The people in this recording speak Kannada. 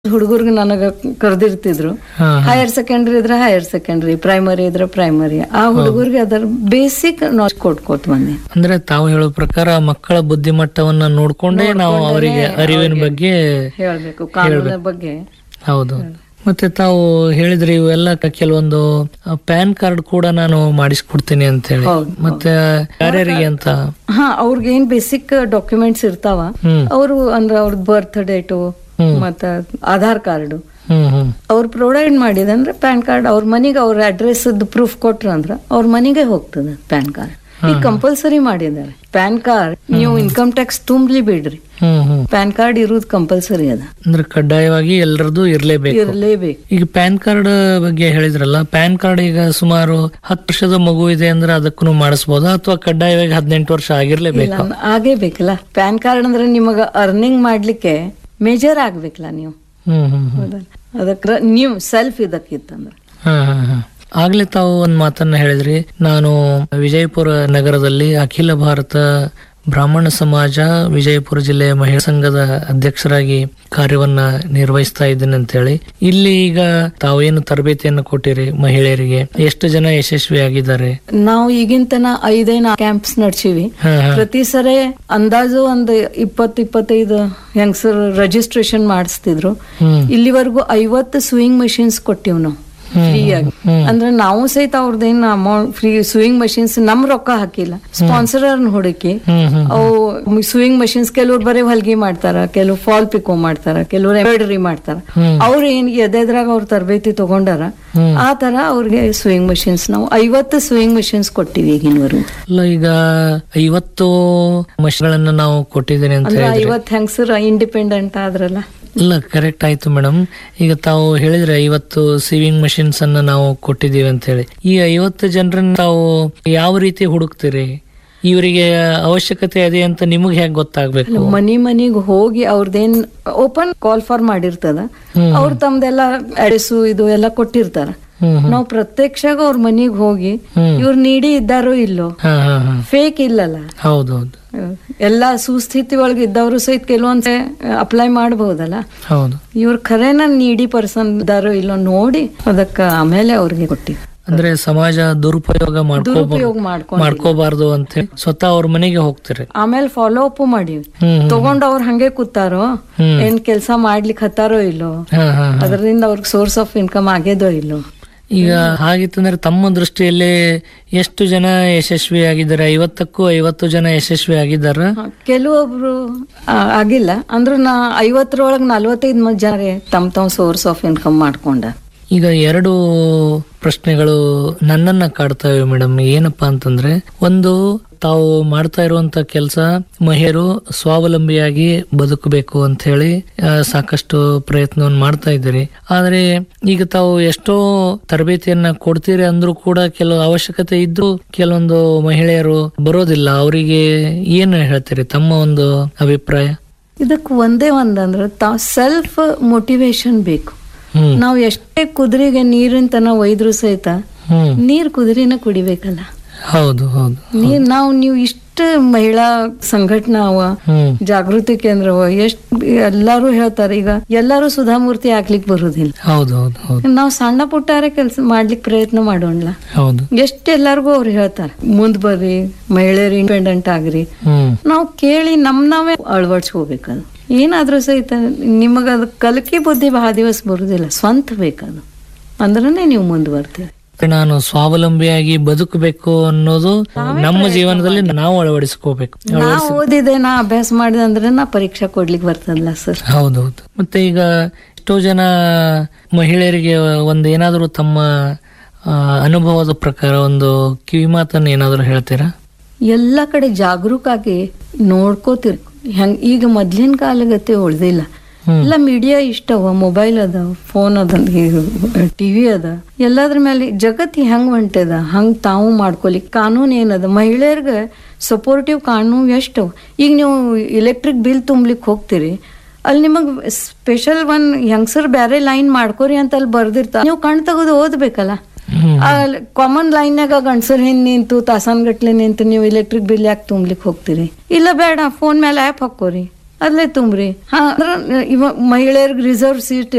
ಹುಡುಗರ್ಗೆ ನನಗ ಕರೆದಿರ್ತಿದ್ರು ಹಾ, ಹೈಯರ್ ಸೆಕೆಂಡ್ರಿ ಇದ್ರೆ ಹೈಯರ್ ಸೆಕೆಂಡ್ರಿ ಪ್ರೈಮರಿ ಇದ್ರೆ ಪ್ರೈಮರಿ ಆ ಹುಡುಗರ್ಗೆ ಅದರ ಬೇಸಿಕ್ ನಾಲೆಜ್ ಕೊಟ್ಕೋತ ಬಂದೆ ಅಂದ್ರೆ ತಾವು ಹೇಳೋ ಪ್ರಕಾರ ಮಕ್ಕಳ ಬುದ್ಧಿಮಟ್ಟವನ್ನ ನೋಡ್ಕೊಂಡೇ ನಾವು ಅವರಿಗೆ ಅರಿವಿನ ಬಗ್ಗೆ ಹೇಳ್ಬೇಕು ಕಾನೂನಿನ ಬಗ್ಗೆ ಹೌದು ಮತ್ತೆ ತಾವು ಹೇಳಿದ್ರಿ ಇವೆಲ್ಲ ಕ- ಕೆಲವೊಂದು ಪ್ಯಾನ್ ಕಾರ್ಡ್ ಕೂಡ ನಾನು ಮಾಡಿಸ್ಕೊಡ್ತೀನಿ ಅಂತ ಹೇಳಿ ಹೌದು. ಮತ್ತೆ ಯಾರ್ಯಾರಿಗೆ ಅಂತ ಹಾ ಅವ್ರಿಗೆ ಏನ್ ಬೇಸಿಕ್ ಡಾಕ್ಯುಮೆಂಟ್ಸ್ ಇರ್ತಾವ ಹ್ಮ್ ಅವರು ಅಂದ್ರೆ ಅವ್ರದ್ದು ಬರ್ತ್ ಡೇಟು ಹ್ಮ್. ಮತ್ತ ಆಧಾರ್ ಕಾರ್ಡು ಹ್ಮ್ ಹ್ಮ್ ಅವ್ರು ಪ್ರೊವೈಡ್ ಮಾಡಿದಂದ್ರೆ ಪ್ಯಾನ್ ಕಾರ್ಡ್ ಅವ್ರ ಮನೆಗೆ ಅವ್ರ ಅಡ್ರೆಸ್ ಪ್ರೂಫ್ ಕೊಟ್ರ ಅಂದ್ರ ಅವ್ರ ಮನೆಗೆ ಹೋಗ್ತದ ಪ್ಯಾನ್ ಕಾರ್ಡ್ ಈಗ ಕಂಪಲ್ಸರಿ ಮಾಡಿದ್ದಾರೆ ಪ್ಯಾನ್ ಕಾರ್ಡ್ ನೀವು ಇನ್ಕಮ್ ಟ್ಯಾಕ್ಸ್ ತುಂಬಲಿ ಬಿಡ್ರಿ ಹ್ಮ್ ಹ್ಮ್ ಪ್ಯಾನ್ ಕಾರ್ಡ್ ಇರುವುದು ಕಂಪಲ್ಸರಿ ಅದ ಅಂದ್ರೆ ಕಡ್ಡಾಯವಾಗಿ ಎಲ್ಲರದು ಇರ್ಲೇಬೇಕು ಇರಲೇಬೇಕು ಈಗ ಪ್ಯಾನ್ ಕಾರ್ಡ್ ಬಗ್ಗೆ ಹೇಳಿದ್ರಲ್ಲ ಪ್ಯಾನ್ ಕಾರ್ಡ್ ಈಗ ಸುಮಾರು ಹತ್ತು ವರ್ಷದ ಮಗು ಇದೆ ಅಂದ್ರೆ ಅದಕ್ಕೂ ಮಾಡಿಸ್ಬೋದಾ ಅಥವಾ ಕಡ್ಡಾಯವಾಗಿ ಹದಿನೆಂಟು ವರ್ಷ ಆಗಿರ್ಲೇಬೇಕು ಆಗೇ ಬೇಕಲ್ಲ ಪ್ಯಾನ್ ಕಾರ್ಡ್ ಅಂದ್ರೆ ನಿಮಗ ಅರ್ನಿಂಗ್ ಮಾಡ್ಲಿಕ್ಕೆ ಮೇಜರ್ ಆಗ್ಬೇಕಲ್ಲ ನೀವು ಹ್ಮ್ ಹ್ಮ್ ಹ್ಮ್ ಹೌದಲ್ಲ ಅದಕ್ಕೆ ನೀವು ಸೆಲ್ಫ್ ಇದಕ್ಕಿತ್ತಂದ್ರೆ ಹಾ ಹಾ ಹಾ ಆಗ್ಲೇ ತಾವು ಒಂದ್ ಮಾತನ್ನ ಹೇಳಿದ್ರಿ ನಾನು ವಿಜಯಪುರ ನಗರದಲ್ಲಿ ಅಖಿಲ ಭಾರತ ಬ್ರಾಹ್ಮಣ ಸಮಾಜ ವಿಜಯಪುರ ಜಿಲ್ಲೆಯ ಮಹಿಳಾ ಸಂಘದ ಅಧ್ಯಕ್ಷರಾಗಿ ಕಾರ್ಯವನ್ನ ನಿರ್ವಹಿಸ್ತಾ ಇದ್ದೀನಿ ಅಂತ ಹೇಳಿ ಇಲ್ಲಿ ಈಗ ತಾವೇನು ತರಬೇತಿಯನ್ನು ಕೊಟ್ಟಿರಿ ಮಹಿಳೆಯರಿಗೆ ಎಷ್ಟು ಜನ ಯಶಸ್ವಿಯಾಗಿದ್ದಾರೆ ನಾವು ಈಗಿನ ತನ ಐದೇನ ಕ್ಯಾಂಪ್ಸ್ ನಡ್ಸಿವಿ ಹಾ ಹಾ ಪ್ರತಿ ಸರಿ ಅಂದಾಜು ಒಂದು ಇಪ್ಪತ್ ಇಪ್ಪತ್ತೈದು ಹೆಂಗಸರು ರಿಜಿಸ್ಟ್ರೇಷನ್ ಮಾಡಿಸ್ತಿದ್ರು ಹ್ಮ್ ಇಲ್ಲಿವರೆಗೂ ಐವತ್ತು ಸ್ವಿಂಗ್ ಮಷಿನ್ಸ್ ಕೊಟ್ಟಿವ್ ನಾವು ಫ್ರೀ ಆಗಿ ಅಂದ್ರೆ ನಾವು ಸಹಿತ ಅವ್ರದ್ದೇನು ಅಮೌಂಟ್ ಫ್ರೀ ಸ್ವಿಂಗ್ ಮಷಿನ್ಸ್ ನಮ್ ರೊಕ್ಕ ಹಾಕಿಲ್ಲ ಸ್ಪಾನ್ಸರ್ ಹುಡುಕಿ ಹ್ಮ್ ಹ್ಮ್ ಅವು ಸ್ವಿಂಗ್ ಮಷಿನ್ಸ್ ಕೆಲವ್ರು ಬರೀ ಹೊಲ್ಗಿ ಮಾಡ್ತಾರ ಕೆಲವು ಫಾಲ್ ಪಿಕೋ ಮಾಡ್ತಾರ ಕೆಲವ್ರು ಎಂಬ್ರಾಯ್ಡರಿ ಮಾಡ್ತಾರ ಹ್ಮ್. ಅವ್ರು ಏನ್ ಎದೆದ್ರಾಗ ಅವ್ರ ತರಬೇತಿ ತಗೊಂಡಾರ ಹ್ಮ್. ಆ ತರ ಅವ್ರಿಗೆ ಸ್ವಿಂಗ್ ಮಷಿನ್ಸ್ ನಾವು ಐವತ್ತು ಸ್ವಿಂಗ್ ಮಷಿನ್ಸ್ ಕೊಟ್ಟಿವಿ ಈಗಿನವರೆಗೂ ಅಲ್ಲ ಈಗ ಐವತ್ತು ಮಷಿನ್ಗಳನ್ನ ನಾವು ಕೊಟ್ಟಿದ್ದೇನೆ ಅಂತ ಅಂದ್ರೆ ಹೇಳಿದ್ರಿ ಐವತ್ ಹೆಂಗಸರು ಇಂಡಿಪೆಂಡೆಂಟ್ ಆದ್ರಲ್ಲ ಇಲ್ಲ ಕರೆಕ್ಟ್ ಆಯ್ತು ಮೇಡಮ್ ಈಗ ತಾವು ಹೇಳಿದ್ರೆ ಐವತ್ತು ಸಿವಿಂಗ್ ಮಷಿನ್ಸ್ ಅನ್ನ ನಾವು ಕೊಟ್ಟಿದ್ದೀವಿ ಅಂತ ಹೇಳಿ ಈ ಐವತ್ತು ಜನರನ್ನ ತಾವು ಯಾವ ರೀತಿ ಹುಡುಕ್ತೀರಿ ಇವರಿಗೆ ಅವಶ್ಯಕತೆ ಇದೆ ಅಂತ ನಿಮಗೆ ಹೇಗೆ ಗೊತ್ತಾಗ್ಬೇಕು ಮನಿ ಮನಿಗ್ ಹೋಗಿ ಅವ್ರದ್ದೇನ್ ಓಪನ್ ಕಾಲ್ ಫಾರ್ ಮಾಡಿರ್ತದ ಹ್ಮ್. ಅವ್ರು ತಮ್ದೆಲ್ಲ ಅಡ್ರೆಸ್ ಇದು ಎಲ್ಲ ಕೊಟ್ಟಿರ್ತಾರ ಹ್ಮ್ ಹ್ಮ್. ನಾವು ಪ್ರತ್ಯಕ್ಷಾಗ ಅವ್ರ ಮನಿಗ್ ಹೋಗಿ ಹ್ಮ್. ಇವ್ರು ನೀಡಿ ಇದ್ದಾರೋ ಇಲ್ಲೋ ಹಾ ಹಾ ಹಾ ಫೇಕ್ ಇಲ್ಲಲ್ಲ ಹೌದೌದು ಎಲ್ಲಾ ಸುಸ್ಥಿತಿ ಒಳಗೆ ಇದ್ದವರು ಸಹಿತ ಕೆಲವೊಂದ್ಸೆ ಅಪ್ಲೈ ಮಾಡಬಹುದಲ್ಲ ಹೌದು ಇವ್ರ ಖರೇನ ನೀಡಿ ಪರ್ಸನ್ ಇದ್ದಾರೋ ಇಲ್ಲೋ ನೋಡಿ ಅದಕ್ಕ ಆಮೇಲೆ ಅವ್ರಿಗೆ ಕೊಟ್ಟಿವಿ ಅಂದ್ರೆ ಸಮಾಜ ದುರುಪಯೋಗ ಮಾಡ್ಕೋ ದುರುಪಯೋಗ ಮಾಡ್ಕೊಂಡು ಮಾಡ್ಕೋಬಾರ್ದು ಅಂತ ಹೇಳಿ ಸ್ವತಃ ಅವ್ರ ಮನೆಗೆ ಹೋಗ್ತೀರಿ ಆಮೇಲೆ ಫಾಲೋ ಅಪ್ ಮಾಡಿವಿ ಹ್ಮ್ ತಗೊಂಡ್ ಅವ್ರ ಹಂಗೆ ಕೂತಾರೋ ಹ್ಮ್. ಏನ್ ಕೆಲ್ಸ ಮಾಡ್ಲಿಕ್ಕೆ ಹತ್ತಾರೋ ಇಲ್ಲೋ ಹಾ ಹಾ ಹಾ. ಅದರಿಂದ ಅವ್ರಿಗೆ ಸೋರ್ಸ್ ಆಫ್ ಇನ್ಕಮ್ ಆಗೇದೋ ಇಲ್ಲೋ ಈಗ ಹಾಗಿತ್ತಂದ್ರೆ ತಮ್ಮ ದೃಷ್ಟಿಯಲ್ಲಿ ಎಷ್ಟು ಜನ ಯಶಸ್ವಿ ಆಗಿದ್ದಾರೆ ಐವತ್ತಕ್ಕೂ ಐವತ್ತು ಜನ ಯಶಸ್ವಿ ಆಗಿದ್ದಾರ ಹ, ಕೆಲವೊಬ್ರು ಆ, ಆಗಿಲ್ಲ ಅಂದ್ರ ನಾ ಐವತ್ತರೊಳಗ್ ನಲ್ವತ್ತೈದು ಮಂದಿ ಜನ ತಮ್ ತಮ್ ಸೋರ್ಸ್ ಆಫ್ ಇನ್ಕಮ್ ಮಾಡ್ಕೊಂಡ ಈಗ ಎರಡು ಪ್ರಶ್ನೆಗಳು ನನ್ನನ್ನ ಕಾಡ್ತವೆ ಮೇಡಮ್ ಏನಪ್ಪಾ ಅಂತಂದ್ರೆ ಒಂದು ತಾವು ಮಾಡ್ತಾ ಇರುವಂತ ಕೆಲಸ ಮಹಿಳೆಯರು ಸ್ವಾವಲಂಬಿಯಾಗಿ ಬದುಕಬೇಕು ಅಂತ ಹೇಳಿ ಆ, ಸಾಕಷ್ಟು ಪ್ರಯತ್ನವನ್ನು ಮಾಡ್ತಾ ಇದ್ದೀರಿ ಆದ್ರೆ ಈಗ ತಾವು ಎಷ್ಟೋ ತರಬೇತಿಯನ್ನ ಕೊಡ್ತೀರಿ ಅಂದ್ರೂ ಕೂಡ ಕೆಲವು ಅವಶ್ಯಕತೆ ಇದ್ದು ಕೆಲವೊಂದು ಮಹಿಳೆಯರು ಬರೋದಿಲ್ಲ ಅವರಿಗೆ ಏನು ಹೇಳ್ತೀರಿ ತಮ್ಮ ಒಂದು ಅಭಿಪ್ರಾಯ ಇದಕ್ ಒಂದೇ ಒಂದಂದ್ರ ತಾವ್ ಸೆಲ್ಫ್ ಮೋಟಿವೇಶನ್ ಬೇಕು ಹ್ಮ್ ನಾವ್ ಎಷ್ಟೇ ಕುದುರೆಗೆ ನೀರಿನ ತನ ಒಯ್ದ್ರು ಸಹಿತ ಹ್ಮ್ ನೀರ್ ಕುದುರೆನ ಕುಡಿಬೇಕಲ್ಲ ಹೌದು ಹೌದು ನೀರ್ ನಾವು ನೀವು ಇಷ್ಟ ಮಹಿಳಾ ಸಂಘಟನಾ ಅವ ಹ್ಮ್ ಜಾಗೃತಿ ಕೇಂದ್ರ ಅವ ಎಷ್ಟ್ ಎಲ್ಲಾರು ಹೇಳ್ತಾರೆ ಈಗ ಎಲ್ಲಾರು ಸುಧಾಮೂರ್ತಿ ಆಗ್ಲಿಕ್ ಬರುದಿಲ್ಲ ಹೌದು ಹೌದು ಹೌದು ನಾವ್ ಸಣ್ಣ ಪುಟ್ಟಾರೆ ಕೆಲಸ ಮಾಡ್ಲಿಕ್ ಪ್ರಯತ್ನ ಮಾಡೋಣ ಹೌದು ಎಷ್ಟ್ ಎಲ್ಲಾರ್ಗು ಅವ್ರು ಹೇಳ್ತಾರೆ ಮುಂದ್ ಬರ್ರಿ ಮಹಿಳೆಯರು ಇಂಡಿಪೆಂಡೆಂಟ್ ಆಗ್ರಿ ಹ್ಮ್ ನಾವು ಕೇಳಿ ನಮ್ ನಾವೇ ಅಳವಡಿಸ್ಕೋಬೇಕದು ಏನಾದ್ರೂ ಸಹಿತ ನಿಮಗ ಅದು ಕಲಿಕೆ ಬುದ್ಧಿ ಬಹಳ ದಿವಸ ಬರುದಿಲ್ಲ ಸ್ವಂತ ಬೇಕದು ಅಂದ್ರನೇ ನೀವು ಮುಂದುವರ್ತೀರಿ ನಾನು ಸ್ವಾವಲಂಬಿಯಾಗಿ ಬದುಕಬೇಕು ಅನ್ನೋದು ನಮ್ಮ ಜೀವನದಲ್ಲಿ ನಾವು ಅಳವಡಿಸ್ಕೋಬೇಕು ನಾ ಓದಿದೆ ನಾ ಅಭ್ಯಾಸ ಮಾಡಿದೆ ಅಂದ್ರೆ ನಾ ಪರೀಕ್ಷಾ ಕೊಡ್ಲಿಕ್ಕೆ ಬರ್ತದಲ್ಲ ಸರ್ ಹೌದೌದು ಮತ್ತೆ ಈಗ ಎಷ್ಟೋ ಜನ ಮಹಿಳೆಯರಿಗೆ ಒಂದು ಏನಾದರೂ ತಮ್ಮ ಆ, ಅನುಭವದ ಪ್ರಕಾರ ಒಂದು ಕಿವಿ ಮಾತನ್ನು ಏನಾದರೂ ಹೇಳ್ತೀರಾ ಎಲ್ಲ ಕಡೆ ಜಾಗರೂಕ ಆಗಿ ನೋಡ್ಕೋತಿರ್ ಹೆಂಗ್ ಈಗ ಮೊದ್ಲಿನ ಕಾಲಗತೆ ಉಳ್ದಿಲ್ಲ ಹ್ಮ್. ಎಲ್ಲ ಮೀಡಿಯಾ ಇಷ್ಟವ ಮೊಬೈಲ್ ಅದ ಫೋನ್ ಅದ ಟಿವಿ ಅದ ಎಲ್ಲದ್ರ ಮೇಲೆ ಜಗತ್ತು ಹೆಂಗ್ ಹೊಂಟದ ಹಂಗ್ ತಾವು ಮಾಡ್ಕೊಲಿಕ್ ಕಾನೂನ್ ಏನದ ಮಹಿಳೆಯರ್ಗೆ ಸಪೋರ್ಟಿವ್ ಕಾನೂನು ಎಷ್ಟವ ಈಗ ನೀವು ಇಲೆಕ್ಟ್ರಿಕ್ ಬಿಲ್ ತುಂಬ್ಲಿಕ್ ಹೋಗ್ತೀರಿ ಅಲ್ಲಿ ನಿಮಗ್ ಸ್ಪೆಷಲ್ ಒನ್ ಹೆಂಗಸರ್ ಬ್ಯಾರೆ ಲೈನ್ ಮಾಡ್ಕೋರಿ ಅಂತ ಅಲ್ಲಿ ಬರ್ದಿರ್ತಾರ ನೀವು ಕಣ್ ತೆಗೆದು ಓದ್ಬೇಕಲ್ಲ ಹ್ಮ್ ಕಾಮನ್ ಲೈನ್ಯಾಗ ಗಂಡಸರ್ ಹಿಂದ್ ನಿಂತು ತಾಸನ್ಗಟ್ಲೆ ನಿಂತು ನೀವು ಇಲೆಕ್ಟ್ರಿಕ್ ಬಿಲ್ ಯಾಕೆ ತುಂಬ್ಲಿಕ್ ಹೋಗ್ತೀರಿ ಇಲ್ಲ ಬೇಡ ಫೋನ್ ಮೇಲೆ ಆ್ಯಪ್ ಹಾಕೋರಿ ಅಲ್ಲೇ ತುಂಬ್ರಿ ಹಾ ಅಂದ್ರ ಇವ ಮಹಿಳೆಯರ್ಗ್ ರಿಸರ್ವ್ ಸೀಟ್